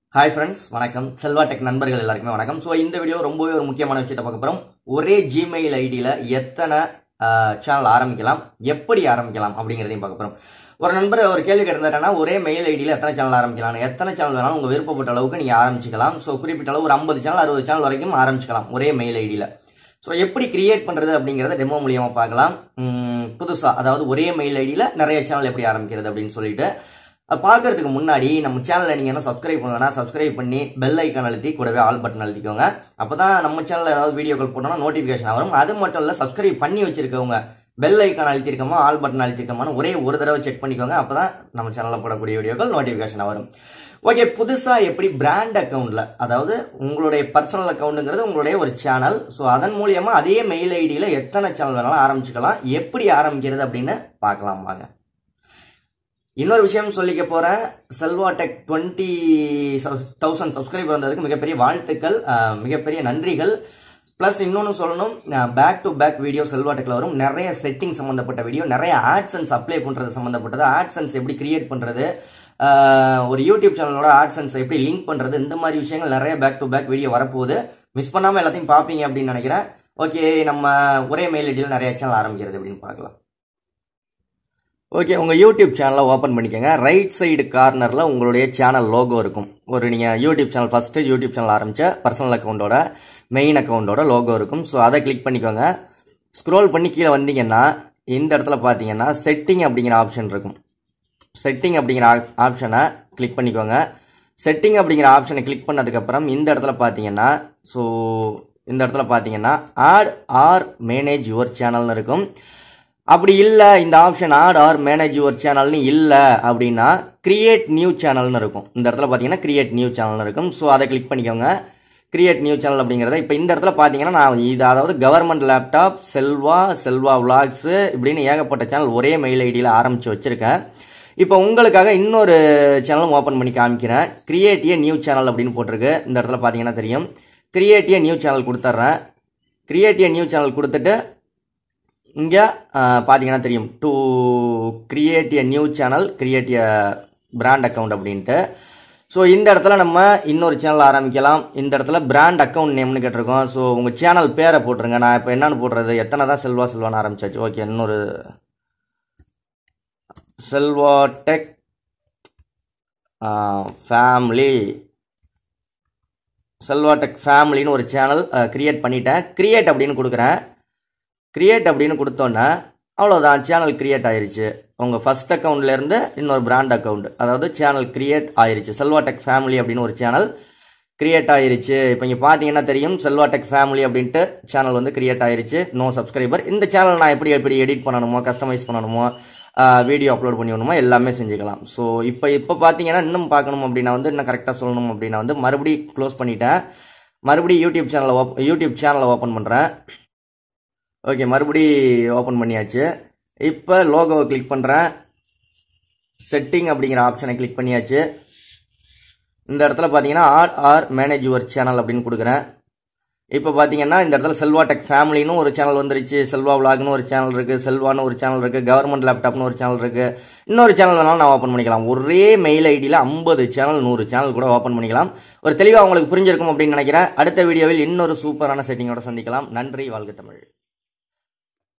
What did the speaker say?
hi friends வணக்கம் Selva tech நண்பர்கள் எல்லாருக்குமே வணக்கம் ஸோ இந்த வீடியோ ரொம்பவே ஒரு முக்கியமான விஷயத்தை பார்க்க போகிறோம் ஒரே ஜிமெயில் ஐடியில் எத்தனை சேனல் ஆரம்பிக்கலாம் எப்படி ஆரம்பிக்கலாம் அப்படிங்கிறதையும் பார்க்க போகிறோம் ஒரு நண்பர் ஒரு கேள்வி கேட்டிருந்தாருன்னா ஒரே மெயில் ஐடியில் எத்தனை சேனல் ஆரம்பிக்கலாம் எத்தனை சேனல் வேணாலும் உங்கள் விருப்பப்பட்ட அளவுக்கு நீங்கள் ஆரம்பிச்சிக்கலாம் ஸோ குறிப்பிட்ட அளவு ஒரு ஐம்பது சேனல் அறுபது சேனல் வரைக்கும் ஆரம்பிச்சிக்கலாம் ஒரே மெயில் ஐடியில் ஸோ எப்படி கிரியேட் பண்ணுறது அப்படிங்கிறத டெமோ மூலியமாக பார்க்கலாம் புதுசாக அதாவது ஒரே மெயில் ஐடியில் நிறைய சேனல் எப்படி ஆரம்பிக்கிறது அப்படின்னு சொல்லிட்டு அது பார்க்கறதுக்கு முன்னாடி நம்ம சேனலை நீங்கள் என்ன சப்ஸ்கிரைப் பண்ணலன்னா சப்ஸ்கிரைப் பண்ணி பெல் ஐக்கான் அழுத்தி கூடவே ஆல் பட்டன் அழுத்திக்கோங்க அப்போ தான் நம்ம சேனலில் ஏதாவது வீடியோக்கள் போட்டோம்னா நோட்டிஃபிகேஷன் வரும் அது மட்டும் இல்லை சப்ஸ்கிரைப் பண்ணி வச்சிருக்கவங்க பெல் ஐக்கான் அழுத்திருக்கோமா ஆல் பட்டன் அழுத்திருக்கோமான்னு ஒரே ஒரு தடவை செக் பண்ணிக்கோங்க அப்போ தான் நம்ம சேனலில் போடக்கூடிய வீடியோக்கள் நோட்டிஃபிகேஷன் வரும் ஓகே புதுசாக எப்படி பிராண்ட் அக்கௌண்ட்டில் அதாவது உங்களுடைய பர்சனல் அக்கௌண்ட்டுங்கிறது உங்களுடைய ஒரு சேனல் ஸோ அதன் மூலியமாக அதே மெயில் ஐடியில் எத்தனை சேனல் வேணாலும் ஆரம்பிச்சுக்கலாம் எப்படி ஆரம்பிக்கிறது அப்படின்னு பார்க்கலாம் வாங்க இன்னொரு விஷயம் சொல்லிக்க போகிறேன் Selva tech twenty thousand subscriber வந்ததுக்கு மிகப்பெரிய வாழ்த்துக்கள் அஹ், மிகப்பெரிய நன்றிகள் ப்ளஸ் இன்னொன்று சொல்லணும் back to back video Selva டெக்கில் வரும் நிறைய செட்டிங் சம்மந்தப்பட்ட வீடியோ நிறைய ஆட்சன்ஸ் அப்ளை பண்ணுறது சம்மந்தப்பட்டது ஆட்சன்ஸ் எப்படி கிரியேட் பண்ணுறது ஒரு யூடியூப் சேனலோட ஆட்சன்ஸ் எப்படி லிங்க் பண்ணுறது இந்த மாதிரி விஷயங்கள் நிறைய பேக் டு பேக் வீடியோ வரப்போகுது மிஸ் பண்ணாமல் எல்லாத்தையும் பார்ப்பீங்க அப்படின்னு நினைக்கிறேன் ஓகே நம்ம ஒரே மெயில் ஐடியில் நிறைய சேனல் ஆரம்பிக்கிறது அப்படின்னு பார்க்கலாம் ஓகே உங்கள் யூடியூப் சேனலை ஓப்பன் பண்ணிக்கோங்க ரைட் சைடு கார்னரில் உங்களுடைய சேனல் லோகோ இருக்கும் ஒரு நீங்கள் YouTube channel first YouTube channel ஆரம்பித்த பர்சனல் அக்கௌண்ட்டோட மெயின் அக்கௌண்ட்டோட லோகோ இருக்கும் ஸோ அதை கிளிக் பண்ணிக்கோங்க ஸ்க்ரோல் பண்ணி கீழே வந்தீங்கன்னா இந்த இடத்துல பார்த்தீங்கன்னா செட்டிங் அப்படிங்கிற ஆப்ஷன் இருக்கும் செட்டிங் அப்படிங்கிற ஆப்ஷனை கிளிக் பண்ணிக்கோங்க செட்டிங் அப்படிங்கிற ஆப்ஷனை கிளிக் பண்ணதுக்கப்புறம் இந்த இடத்துல பார்த்தீங்கன்னா ஸோ இந்த இடத்துல பார்த்தீங்கன்னா ஆட் ஆர் மேனேஜ் யுவர் சேனல்னு இருக்கும் அப்படி இல்லை இந்த option add or manage your சேனல்னு இல்லை அப்படின்னா கிரியேட் நியூ சேனல்னு இருக்கும் இந்த இடத்துல பார்த்தீங்கன்னா கிரியேட் நியூ சேனல்னு இருக்கும் ஸோ அதை கிளிக் பண்ணிக்கோங்க கிரியேட் நியூ சேனல் அப்படிங்கிறத இப்போ இந்த இடத்துல பார்த்தீங்கன்னா நான் இது அதாவது government laptop Selva Selva vlogs இப்படின்னு ஏகப்பட்ட சேனல் ஒரே மெயில் ஐடியில் ஆரம்பித்து வச்சுருக்கேன் இப்போ உங்களுக்காக இன்னொரு சேனலும் ஓப்பன் பண்ணி காமிக்கிறேன் கிரியேட் ஏ நியூ சேனல் அப்படின்னு போட்டிருக்கு இந்த இடத்துல பார்த்தீங்கன்னா தெரியும் கிரியேட் ஏ நியூ சேனல் கொடுத்துட்றேன் கிரியேட் ஏ நியூ சேனல் கொடுத்துட்டு இங்கே பார்த்தீங்கன்னா தெரியும் to create a new channel create a brand account அப்படின்ட்டு ஸோ இந்த இடத்துல நம்ம இன்னொரு சேனல் ஆரம்பிக்கலாம் இந்த இடத்துல பிராண்ட் அக்கௌண்ட் நேம்னு கேட்டிருக்கோம் ஸோ உங்கள் சேனல் பேரை போட்டுருங்க நான் இப்போ என்னன்னு போடுறது எத்தனை தான் செல்வா செல்வான்னு ஆரம்பிச்சாச்சு ஓகே இன்னொரு Selva tech family Selva tech ஃபேமிலின்னு ஒரு சேனல் கிரியேட் பண்ணிட்டேன் கிரியேட் அப்படின்னு கொடுக்குறேன் கிரியேட் அப்படின்னு கொடுத்தோன்னே அவ்வளோதான் சேனல் கிரியேட் ஆயிருச்சு உங்கள் ஃபர்ஸ்ட் அக்கௌண்ட்லேருந்து இன்னொரு பிராண்ட் அக்கௌண்ட் அதாவது சேனல் கிரியேட் ஆயிருச்சு செல்வா டெக் ஃபேமிலி அப்படின்னு ஒரு சேனல் கிரியேட் ஆயிருச்சு இப்போ இங்கே பார்த்தீங்கன்னா தெரியும் செல்வா டெக் ஃபேமிலி அப்படின்ட்டு சேனல் வந்து கிரியேட் ஆயிருச்சு நோ சப்ஸ்கிரைபர் இந்த சேனல் நான் எப்படி எப்படி எடிட் பண்ணணுமோ கஸ்டமைஸ் பண்ணணுமோ வீடியோ அப்லோட் பண்ணி விடணுமோ எல்லாமே செஞ்சுக்கலாம் ஸோ இப்போ இப்போ பார்த்தீங்கன்னா இன்னும் பார்க்கணும் அப்படின்னா வந்து இன்னும் கரெக்டாக சொல்லணும் அப்படின்னா வந்து மறுபடியும் க்ளோஸ் பண்ணிட்டேன் மறுபடியும் யூடியூப் சேனலை ஓப் யூடியூப் சேனலை ஓப்பன் பண்ணுறேன் ஓகே மறுபடி ஓப்பன் பண்ணியாச்சு இப்போ லோகோவை கிளிக் பண்ணுறேன் செட்டிங் அப்படிங்கிற ஆப்ஷனை கிளிக் பண்ணியாச்சு இந்த இடத்துல பார்த்தீங்கன்னா or or manage your channel அப்படின்னு கொடுக்குறேன் இப்போ பார்த்தீங்கன்னா இந்த இடத்துல செல்வா டெக் ஃபேமிலின்னு ஒரு சேனல் வந்துருச்சு செல்வா விலாக்னு ஒரு சேனல் இருக்குது செல்வான்னு ஒரு சேனல் இருக்குது கவர்மெண்ட் லேப்டாப்னு ஒரு சேனல் இருக்குது இன்னொரு சேனல் வேணாலும் நான் ஓப்பன் பண்ணிக்கலாம் ஒரே மெயில் ஐடியில் ஐம்பது சேனல் நூறு சேனல் கூட ஓப்பன் பண்ணிக்கலாம் ஒரு தெளிவாக உங்களுக்கு புரிஞ்சிருக்கும் அப்படின்னு நினைக்கிறேன் அடுத்த வீடியோவில் இன்னொரு சூப்பரான செட்டிங்கோட சந்திக்கலாம் நன்றி வாழ்க தமிழ்